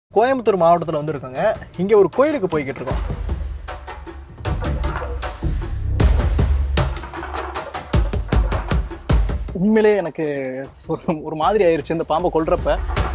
கோயம்புத்தூர் மாவட்டத்தில் வந்து இருக்கோங்க இங்கே ஒரு கோயிலுக்கு போய்கிட்டு இருக்கோம் உண்மையிலே எனக்கு ஒரு ஒரு மாதிரி ஆயிருச்சு இந்த பாம்பை கொல்றப்ப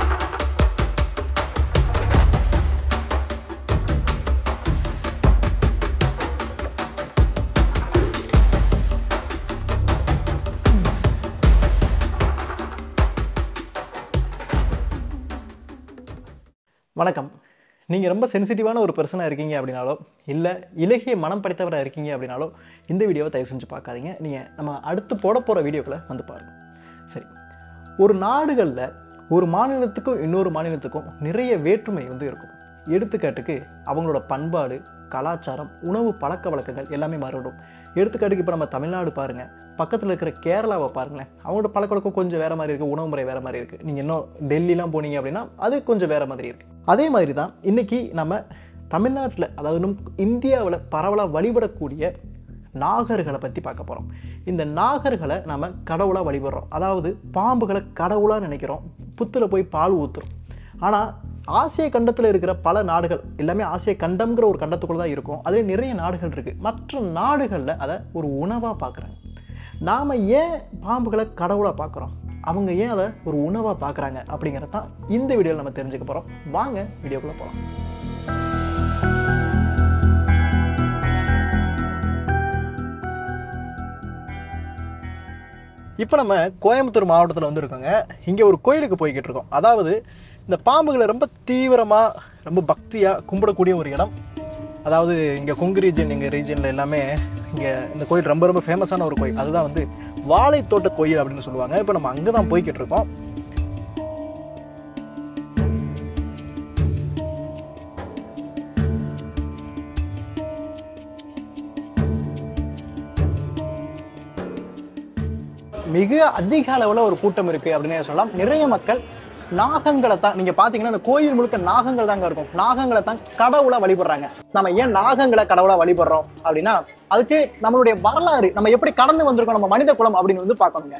வணக்கம் நீங்கள் ரொம்ப சென்சிட்டிவான ஒரு பர்சனாக இருக்கீங்க அப்படின்னாலோ இல்லை இலகிய மனம் படைத்தவராக இருக்கீங்க அப்படின்னாலோ இந்த வீடியோவை தயவு செஞ்சு பார்க்காதீங்க நீங்கள் நம்ம அடுத்து போட போகிற வீடியோக்களை வந்து பாருங்கள் சரி ஒரு நாடுகளில் ஒரு மாநிலத்துக்கும் இன்னொரு மாநிலத்துக்கும் நிறைய வேற்றுமை வந்து இருக்கும் எடுத்துக்காட்டுக்கு அவங்களோட பண்பாடு கலாச்சாரம் உணவு பழக்க வழக்கங்கள் எல்லாமே மாறிவிடும் எடுத்துக்காட்டுக்கு இப்போ நம்ம தமிழ்நாடு பாருங்கள் பக்கத்தில் இருக்கிற கேரளாவை பாருங்களேன் அவங்களோட பழக்க வழக்கம் கொஞ்சம் வேறு மாதிரி இருக்குது உணவு முறை வேறு மாதிரி இருக்குது நீங்கள் இன்னும் டெல்லிலாம் போனீங்க அப்படின்னா அது கொஞ்சம் வேறு மாதிரி இருக்குது அதே மாதிரி தான் இன்றைக்கி நம்ம தமிழ்நாட்டில் அதாவது நம் இந்தியாவில் பரவலாக வழிபடக்கூடிய நாகர்களை பற்றி பார்க்க போகிறோம் இந்த நாகர்களை நம்ம கடவுளாக வழிபடுறோம் அதாவது பாம்புகளை கடவுளாக நினைக்கிறோம் புத்தில் போய் பால் ஊற்றுறோம் ஆனால் ஆசிய கண்டத்தில் இருக்கிற பல நாடுகள் எல்லாமே ஆசிய கண்டம்ங்கிற ஒரு கண்டத்துக்குள்ள தான் இருக்கும் அதில் நிறைய நாடுகள் இருக்குது மற்ற நாடுகளில் அதை ஒரு உணவாக பார்க்குறாங்க நாம் ஏன் பாம்புகளை கடவுளாக பார்க்குறோம் அவங்க ஏன் அதை ஒரு உணவாக பார்க்குறாங்க அப்படிங்கிறத தான் இந்த வீடியோவில் நம்ம தெரிஞ்சுக்க போகிறோம் வாங்க வீடியோக்குள்ளே போகலாம் இப்போ நம்ம கோயம்புத்தூர் மாவட்டத்தில் வந்து இருக்கோங்க இங்கே ஒரு கோயிலுக்கு போய்கிட்டு இருக்கோம் அதாவது இந்த பாம்புகளை ரொம்ப தீவிரமாக ரொம்ப பக்தியாக கும்பிடக்கூடிய ஒரு இடம் அதாவது இங்கே கொங்கு ரீஜன் எங்கள் ரீஜனில் எல்லாமே இங்கே இந்த கோயில் ரொம்ப ரொம்ப ஃபேமஸான ஒரு கோயில் அதுதான் வந்து வாழைத்தோட்ட கோயில் அப்படின்னு சொல்லுவாங்க இப்போ நம்ம அங்கே தான் போய்கிட்டு இருக்கோம் மிக அதிக அளவில் ஒரு கூட்டம் இருக்குது அப்படின்னு சொல்லலாம் நிறைய மக்கள் நாகங்களை தான் நீங்கள் பார்த்தீங்கன்னா இந்த கோயில் முழுக்க நாகங்கள் தாங்க இருக்கும் நாகங்களை தான் கடவுளை வழிபடுறாங்க நம்ம ஏன் நாகங்களை கடவுளை வழிபடுறோம் அப்படின்னா அதுக்கு நம்மளுடைய வரலாறு நம்ம எப்படி கடந்து வந்திருக்கோம் நம்ம மனித குலம் அப்படின்னு வந்து பார்க்கணுங்க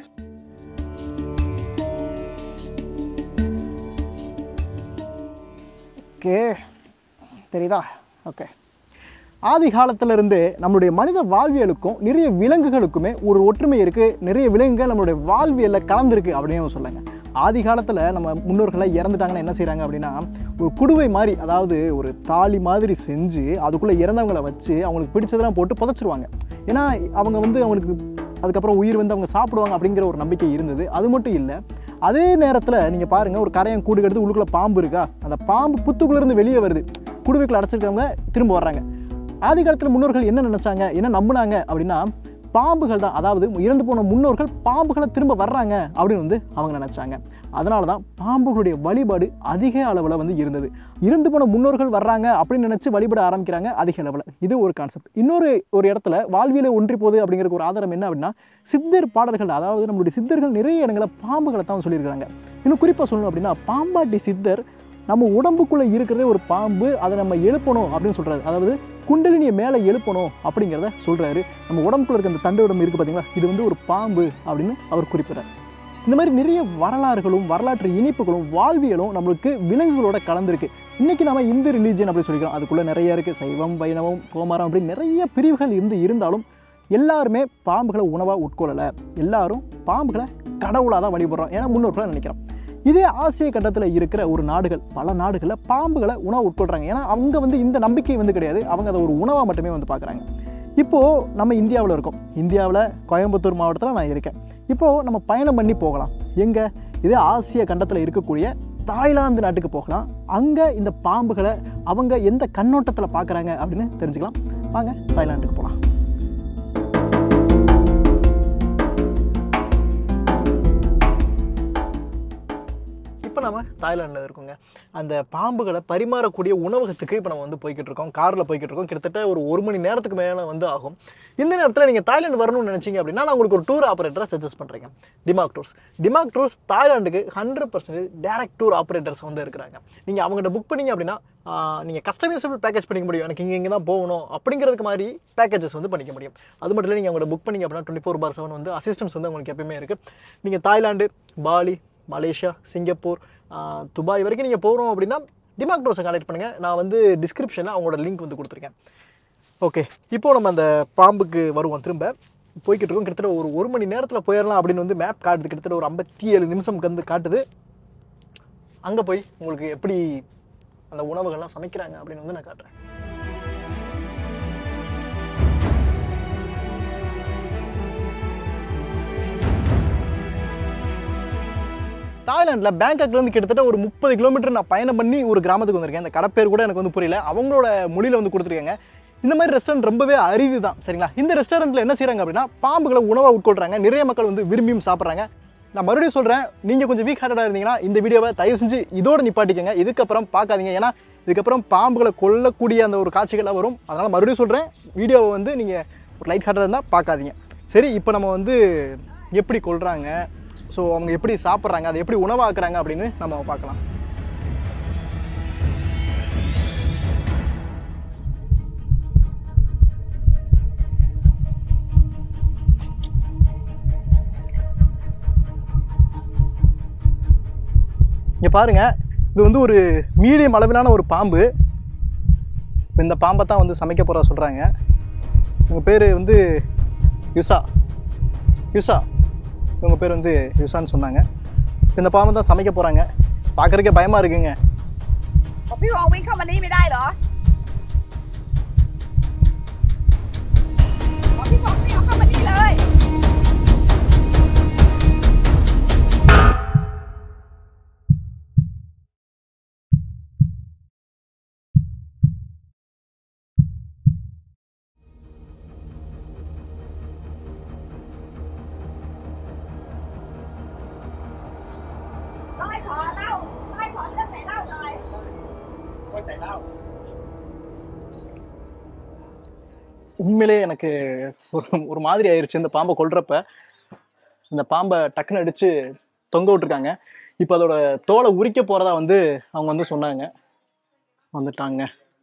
ஓகே தெரியுதா ஓகே ஆதி காலத்துல இருந்தே நம்மளுடைய மனித வாழ்வியலுக்கும் நிறைய விலங்குகளுக்குமே ஒரு ஒற்றுமை இருக்குது நிறைய விலங்குகள் நம்மளுடைய வாழ்வியலில் கலந்துருக்கு அப்படின்னு சொல்லுங்க ஆதி காலத்தில் நம்ம முன்னோர்களை இறந்துட்டாங்கன்னா என்ன செய்கிறாங்க அப்படின்னா ஒரு குடுவை மாதிரி அதாவது ஒரு தாலி மாதிரி செஞ்சு அதுக்குள்ளே இறந்தவங்களை வச்சு அவங்களுக்கு பிடிச்சதெல்லாம் போட்டு புதைச்சிருவாங்க ஏன்னா அவங்க வந்து அவங்களுக்கு அதுக்கப்புறம் உயிர் வந்து அவங்க சாப்பிடுவாங்க அப்படிங்கிற ஒரு நம்பிக்கை இருந்தது அது மட்டும் இல்லை அதே நேரத்தில் நீங்கள் பாருங்கள் ஒரு கரையான் கூடு கெடுத்து உள்ளுக்குள்ளே பாம்பு இருக்கா அந்த பாம்பு புத்துக்குள்ளேருந்து வெளியே வருது குடுவைக்குள்ள அடைச்சிருக்கவங்க திரும்ப வர்றாங்க ஆதி காலத்தில் முன்னோர்கள் என்ன நினைச்சாங்க என்ன நம்புனாங்க அப்படின்னா பாம்புகள் தான் அதாவது இறந்து போன முன்னோர்கள் பாம்புகளை திரும்ப வர்றாங்க அப்படின்னு வந்து அவங்க நினைச்சாங்க அதனால தான் பாம்புகளுடைய வழிபாடு அதிக அளவில் வந்து இருந்தது இறந்து போன முன்னோர்கள் வர்றாங்க அப்படின்னு நினச்சி வழிபட ஆரம்பிக்கிறாங்க அதிக அளவில் இது ஒரு கான்செப்ட் இன்னொரு ஒரு இடத்துல வாழ்வியலை ஒன்றி போகுது அப்படிங்கிற ஒரு ஆதாரம் என்ன அப்படின்னா சித்தர் பாடல்கள் அதாவது நம்மளுடைய சித்தர்கள் நிறைய இடங்களில் பாம்புகளை தான் சொல்லியிருக்காங்க இன்னும் குறிப்பாக சொல்லணும் அப்படின்னா பாம்பாட்டி சித்தர் நம்ம உடம்புக்குள்ளே இருக்கிறதே ஒரு பாம்பு அதை நம்ம எழுப்பணும் அப்படின்னு சொல்கிறாரு அதாவது குண்டலினியை மேலே எழுப்பணும் அப்படிங்கிறத சொல்கிறாரு நம்ம உடம்புக்குள்ள இருக்க அந்த தண்டு உடம்பு இருக்குது பார்த்தீங்களா இது வந்து ஒரு பாம்பு அப்படின்னு அவர் குறிப்பிட்றாரு இந்த மாதிரி நிறைய வரலாறுகளும் வரலாற்று இனிப்புகளும் வாழ்வியலும் நம்மளுக்கு விலங்குகளோட கலந்துருக்கு இன்றைக்கி நம்ம இந்து ரிலீஜன் அப்படி சொல்லிக்கிறோம் அதுக்குள்ளே நிறைய இருக்குது சைவம் வைணவம் கோமாரம் அப்படி நிறைய பிரிவுகள் இருந்து இருந்தாலும் எல்லாருமே பாம்புகளை உணவாக உட்கொள்ளலை எல்லாரும் பாம்புகளை கடவுளாக தான் வழிபடுறோம் ஏன்னா முன்னோர்களாக நினைக்கிறோம் இதே ஆசிய கட்டத்தில் இருக்கிற ஒரு நாடுகள் பல நாடுகளில் பாம்புகளை உணவு உட்கொள்கிறாங்க ஏன்னா அவங்க வந்து இந்த நம்பிக்கை வந்து கிடையாது அவங்க அதை ஒரு உணவாக மட்டுமே வந்து பார்க்குறாங்க இப்போது நம்ம இந்தியாவில் இருக்கோம் இந்தியாவில் கோயம்புத்தூர் மாவட்டத்தில் நான் இருக்கேன் இப்போது நம்ம பயணம் பண்ணி போகலாம் எங்கே இதே ஆசிய கண்டத்தில் இருக்கக்கூடிய தாய்லாந்து நாட்டுக்கு போகலாம் அங்கே இந்த பாம்புகளை அவங்க எந்த கண்ணோட்டத்தில் பார்க்குறாங்க அப்படின்னு தெரிஞ்சுக்கலாம் வாங்க தாய்லாந்துக்கு போகலாம் இப்போ நம்ம தாய்லாண்டில் இருக்கோங்க அந்த பாம்புகளை பரிமாறக்கூடிய உணவகத்துக்கு இப்போ நம்ம வந்து போய்கிட்டு இருக்கோம் காரில் போய்கிட்டு இருக்கோம் கிட்டத்தட்ட ஒரு ஒரு மணி நேரத்துக்கு மேலே வந்து ஆகும் இந்த நேரத்தில் நீங்கள் தாய்லாந்து வரணும்னு நினச்சிங்க அப்படின்னா நான் உங்களுக்கு ஒரு டூர் ஆப்ரேட்டரை சஜஸ்ட் பண்ணுறேன் டிமாக் டூர்ஸ் டிமாக் டூர்ஸ் தாய்லாண்டுக்கு hundred percentage direct tour operators வந்து இருக்கிறாங்க நீங்கள் அவங்ககிட்ட புக் பண்ணீங்க அப்படின்னா நீங்கள் கஸ்டமைசபிள் பேக்கேஜ் பண்ணிக்க முடியும் எனக்கு இங்கே இங்கே தான் போகணும் அப்படிங்கிறதுக்கு மாதிரி பேக்கேஜஸ் வந்து பண்ணிக்க முடியும் அது மட்டும் இல்லை நீங்கள் அவங்கள்ட்ட புக் பண்ணீங்க அப்படின்னா டுவெண்ட்டி ஃபோர் பார் செவன் வந்து அசிஸ்டன்ஸ் வந்து உங்களுக்கு எப்பயுமே இருக்குது நீங்கள் தாய்லாந்து பாலி மலேசியா சிங்கப்பூர் ஆஹ் துபாய் வரைக்கும் நீங்கள் போகிறோம் அப்படின்னா டிமாக் ப்ரோஸை கான்டாக்ட் பண்ணுங்கள் நான் வந்து டிஸ்கிரிப்ஷனில் அவங்களோட லிங்க் வந்து கொடுத்துருக்கேன் ஓகே இப்போ நம்ம அந்த பாம்புக்கு வருவோம் திரும்ப போய்கிட்டு இருக்கோம் கிட்டத்தட்ட ஒரு ஒரு மணி நேரத்தில் போயிடலாம் அப்படின்னு வந்து மேப் காட்டுது கிட்டத்தட்ட ஒரு ஐம்பத்தி ஏழு நிமிஷம் வந்து காட்டுது அங்கே போய் உங்களுக்கு எப்படி அந்த உணவுகள்லாம் சமைக்கிறாங்க அப்படின்னு வந்து நான் காட்டுறேன் தாய்லாண்டில் பேங்காக்லேருந்து கிட்டத்தட்ட ஒரு முப்பது கிலோமீட்டர் நான் பயணம் பண்ணி ஒரு கிராமத்துக்கு வந்திருக்கேன் அந்த கடை பேர் கூட எனக்கு வந்து புரியல அவங்களோட மொழியில் வந்து கொடுத்துருக்காங்க இந்த மாதிரி ரெஸ்டாரண்ட் ரொம்பவே அரிது தான் சரிங்களா இந்த ரெஸ்டாரண்ட்டில் என்ன செய்கிறாங்க அப்படின்னா பாம்புகளை உணவாக உட்கொள்கிறாங்க நிறைய மக்கள் வந்து விரும்பியும் சாப்பிட்றாங்க நான் மறுபடியும் சொல்கிறேன் நீங்கள் கொஞ்சம் வீக் ஹார்ட்டடாக இருந்தீங்கன்னா இந்த வீடியோவை தயவு செஞ்சு இதோட நிப்பாட்டிக்கங்க இதுக்கப்புறம் பார்க்காதீங்க ஏன்னா இதுக்கப்புறம் பாம்புகளை கொல்லக்கூடிய அந்த ஒரு காட்சிகள்லாம் வரும் அதனால் மறுபடியும் சொல்கிறேன் வீடியோவை வந்து நீங்கள் ஒரு லைட் ஹார்ட்டடாக இருந்தால் பார்க்காதீங்க சரி இப்போ நம்ம வந்து எப்படி கொள்கிறாங்க ஸோ அவங்க எப்படி சாப்பிட்றாங்க அதை எப்படி உணவாக்குறாங்க அப்படின்னு நம்ம பார்க்கலாம் இங்கே பாருங்க இது வந்து ஒரு மீடியம் அளவிலான ஒரு பாம்பு இந்த பாம்பை தான் வந்து சமைக்க போகிறா சொல்கிறாங்க இவங்க பேர் வந்து யுசா யுசா இவங்க பேர் வந்து யுசான்னு சொன்னாங்க இந்த பாம்பை தான் சமைக்க போகிறாங்க பார்க்குறதுக்கே பயமாக இருக்குங்க พี่วองวิ่งเข้ามานี่ไม่ได้เหรออ๋อพี่วองไม่เอาเข้ามานี่เลย เล่าให้ขอเล่าเล่าให้ขอเรื่องไหนเล่าหน่อย உண்மையிலே எனக்கு ஒரு ஒரு மாதிரி ஆயிடுச்சு இந்த பாம்பை கொல்றப்ப இந்த பாம்பை டக்குன்னு அடிச்சு தொங்க விட்டுருக்காங்க இப்போ அதோட தோலை உரிக்க போறதா வந்து அவங்க வந்து சொன்னாங்க வந்துட்டாங்க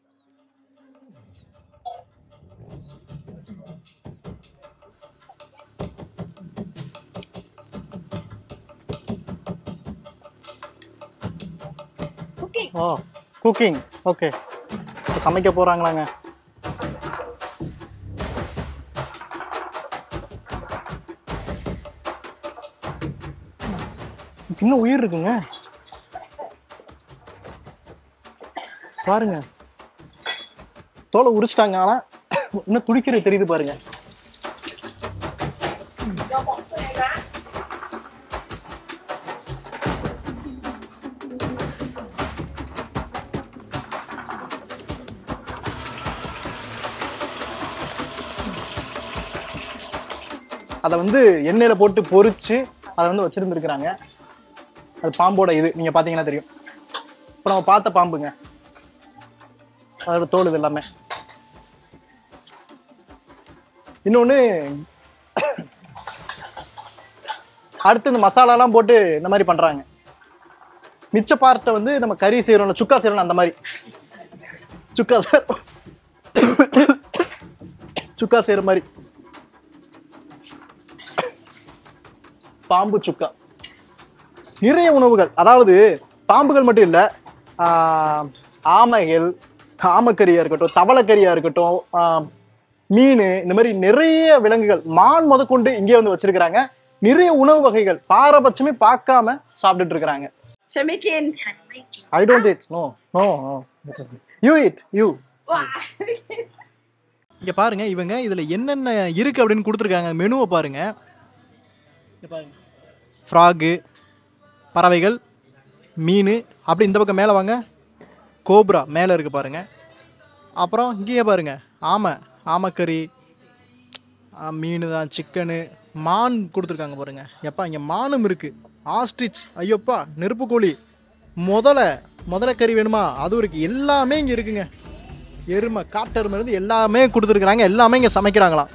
குக்கிங் ஓ குக்கிங் ஓகே சமைக்க போறாங்களாங்க இன்னும் உயிர் இருக்குங்க பாருங்க தோலை உரிச்சிட்டாங்க ஆனா இன்னும் துடிக்கிறது தெரியுது பாருங்க เราบอกตัวเองนะ அதை வந்து எண்ணெயில போட்டு பொரிச்சு அதை வந்து வச்சிருந்துருக்குறாங்க அது பாம்போட இது நீங்க பாத்தீங்கன்னா தெரியும் இப்போ நம்ம பார்த்த பாம்புங்க அதோட தோல் இது எல்லாமே இன்னொன்னு அடுத்து இந்த மசாலாலாம் போட்டு இந்த மாதிரி பண்றாங்க மிச்ச பார்ட்டை வந்து நம்ம கறி செய்யறோம்ல சுக்கா செய்யறோம் அந்த மாதிரி சுக்கா செய்யறோம் சுக்கா செய்யற மாதிரி பாம்பு சுக்கா நிறைய உணவுகள் அதாவது பாம்புகள் மட்டும் இல்லை ஆமைகள் ஆமக்கறியா இருக்கட்டும் தவளைக்கறியா இருக்கட்டும் ஆஹ், மீன் இந்த மாதிரி நிறைய விலங்குகள் மான் முதற்கொண்டு இங்கே வந்து வச்சிருக்கிறாங்க நிறைய உணவு வகைகள் பாரபட்சமே பார்க்காம சாப்பிட்டுட்டு இருக்கிறாங்க ฉันไม่กิน I don't it no no you it you ว้า இங்க பாருங்க இவங்க இதுல என்னென்ன இருக்கு அப்படின்னு கொடுத்துருக்காங்க மெனுவை பாருங்க இங்க பாருங்க ஃப்ராகு பறவைகள் மீன் அப்படி இந்த பக்கம் மேலே வாங்க கோப்ரா மேலே இருக்கு பாருங்க அப்புறம் இங்கேயே பாருங்க ஆமை ஆமைக்கறி ஆ, மீன் தான் சிக்கனு மான் கொடுத்துருக்காங்க பாருங்க எப்பா இங்கே மானும் இருக்கு ஆஸ்ட்ரிச் ஐயோப்பா நெருப்பு கோழி முதலை முதலை கறி வேணுமா அதுவும் இருக்கு எல்லாமே இங்கே இருக்குங்க எருமை காட்டெருமை இருந்து எல்லாமே கொடுத்துருக்குறாங்க எல்லாமே இங்கே சமைக்கிறாங்களாம்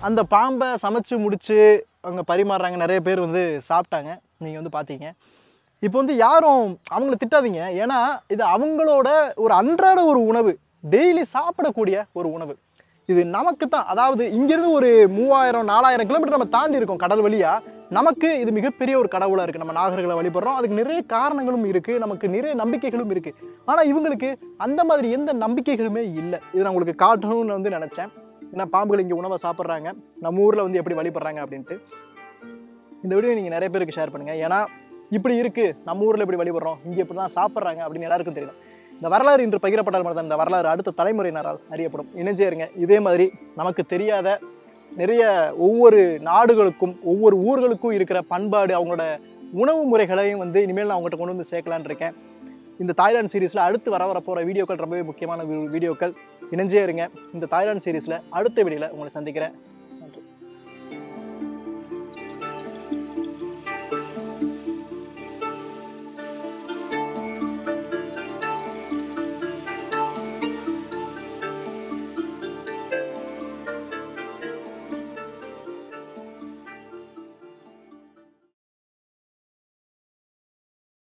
அந்த பாம்பை சமைச்சு முடிச்சு அங்கே பரிமாறுறாங்க நிறைய பேர் வந்து சாப்பிட்டாங்க நீங்கள் வந்து பார்த்தீங்க இப்போ வந்து யாரும் அவங்கள திட்டாதீங்க ஏன்னா இது அவங்களோட ஒரு அன்றாட ஒரு உணவு டெய்லி சாப்பிடக்கூடிய ஒரு உணவு இது நமக்கு தான் அதாவது இங்கேருந்து ஒரு மூவாயிரம் நாலாயிரம் கிலோமீட்டர் நம்ம தாண்டி இருக்கோம் கடல் வழியா நமக்கு இது மிகப்பெரிய ஒரு கடவுளாக இருக்குது நம்ம நாகர்களை வழிபடுறோம் அதுக்கு நிறைய காரணங்களும் இருக்குது நமக்கு நிறைய நம்பிக்கைகளும் இருக்குது ஆனால் இவங்களுக்கு அந்த மாதிரி எந்த நம்பிக்கைகளுமே இல்லை இது நான் உங்களுக்கு காட்டணும்னு வந்து நினச்சேன் ஏன்னா பாம்புகள் இங்கே உணவை சாப்பிட்றாங்க நம்ம ஊரில் வந்து எப்படி வழிபடுறாங்க அப்படின்ட்டு இந்த வீடியோ நீங்கள் நிறைய பேருக்கு ஷேர் பண்ணுங்கள் ஏன்னா இப்படி இருக்குது நம்ம ஊரில் இப்படி வழிபடுறோம் இங்கே இப்படி தான் சாப்பிட்றாங்க அப்படின்னு எல்லாருக்கும் தெரியும் இந்த வரலாறு இன்று பகிரப்பட்டால் மட்டும் தான் இந்த வரலாறு அடுத்த தலைமுறையினரால் அறியப்படும் இணைஞ்சே இருங்க இதே மாதிரி நமக்கு தெரியாத நிறைய ஒவ்வொரு நாடுகளுக்கும் ஒவ்வொரு ஊர்களுக்கும் இருக்கிற பண்பாடு அவங்களோட உணவு முறைகளையும் வந்து இனிமேல் நான் உங்கள்கிட்ட கொண்டு வந்து சேர்க்கலான்னு இருக்கேன் இந்த தாய்லாந்து சீரீஸில் அடுத்து வர வர போகிற வீடியோக்கள் ரொம்பவே முக்கியமான வீ- வீடியோக்கள் இணைஞ்சே இருங்க இந்த தாய்லாந்து சீரீஸில் அடுத்த வீடியோவில் உங்களை சந்திக்கிறேன்